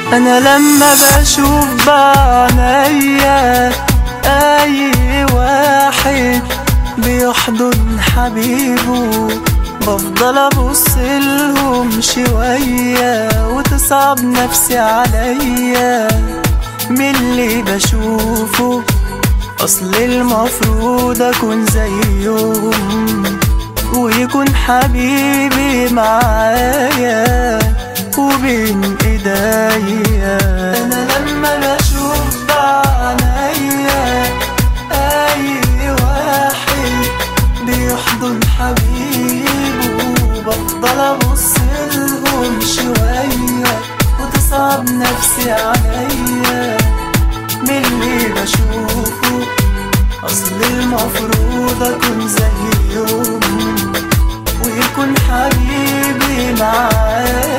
انا لما بشوف بعنايا اي واحد بيحضن حبيبه بفضل ابص لهم شوية وتصعب نفسي عليا من اللي بشوفه اصل المفروض اكون زيهم ويكون حبيبي معايا وبين ايديا انا لما بشوف بعنايا اي واحد بيحضن حبيبه بفضل ابص لهم شوية وتصعب نفسي عليا من اللي بشوفه اصل المفروض اكون زيهم ويكون حبيبي معايا